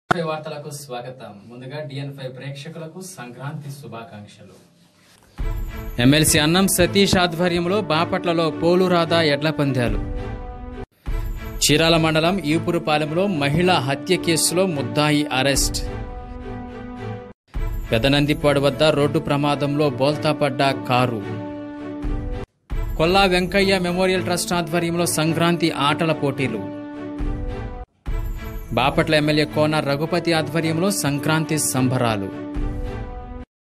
five వార్తలకు స్వాగతం ముందుగా డిఎన్ ఫైవ్ ప్రేక్షకులకు సంక్రాంతి శుభాకాంక్షలు ఎమ్మెల్సీ అన్నం సతీష్ ఆధ్వర్యంలో బాపట్లలో పోలురాధా ఎడ్ల పందాలు చీరాల మండలం ఈపురుపాలెంలో మహిళ హత్య కేసులో ముద్దాయి అరెస్ట్ పెదనందిపాడు వద్ద రోడ్డు ప్రమాదంలో బోల్తాపడ్డ car Kolla Venkaiah memorial trust ఆధ్వర్యంలో సంక్రాంతి ఆటల పోటీలు బాపట్ల ఎమ్మెల్యే కోన రఘుపతి ఆధ్వర్యంలో సంక్రాంతి సంబరాలు